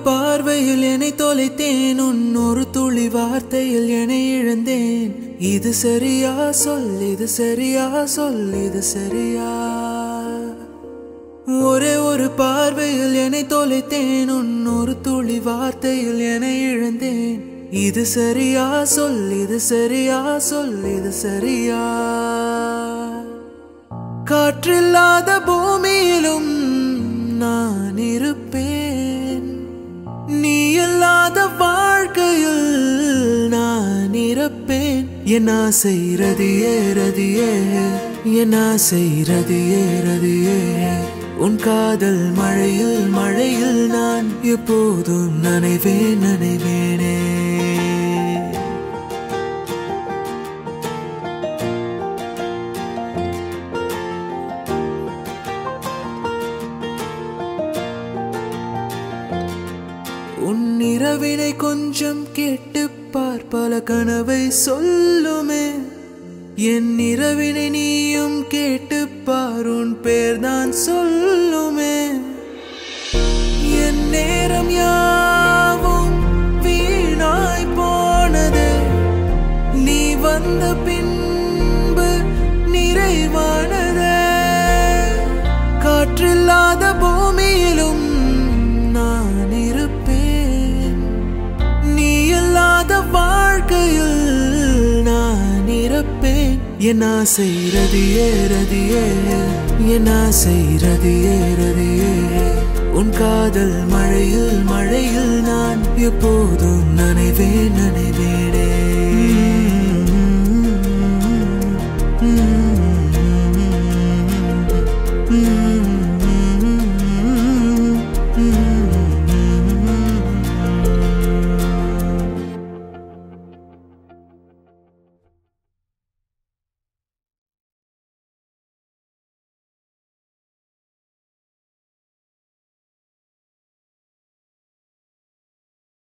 பார்வையில் என்னை தொலைத்தேன் உன் ஒரு துளி வார்த்தையில் என்னை இழந்தேன் இது சரியா சொல் இது சரியா சொல் இது சரியா ஒரே ஒரு பார்வையில் என்னை தொலைத்தேன் உன் ஒரு துளி வார்த்தையில் என்னை இழந்தேன் இது சரியா சொல் இது சரியா சொல் இது சரியா காற்றில்லாத பூமியிலும் நான் இருப்பேன் நீ இல்லாத வாழ்க்கையில் நான் இறப்பேன் என்ன செய்யறதியே ரதியே என்ன செய்யறதியே ரதியே உன் காதல் மழையில் மழையில் நான் எப்போதும் நனைவேன் நனைவேனே உன் இரவினை கொஞ்சம் கேட்டு பார் பல கனவை சொல்லுமே என் இரவினை நீயும் கேட்டு பார் உன் பேர்தான் சொல்லுமே என் நேரம் யாவும் வீணாய் போனது நீ வந்த பின்பு நிறைவானது காற்றில்லாத பூமியிலும் நான் இருப்பேன் நீ இல்லாத வாழ்க்கையில் நான் இறப்பேன் என்ன செய்யறதியே ரதியே என்ன செய்யறதியே ரதியே உன் காதல் மழையில் மழையில் நான் எப்போதும் நனைவேன் நனைவேனே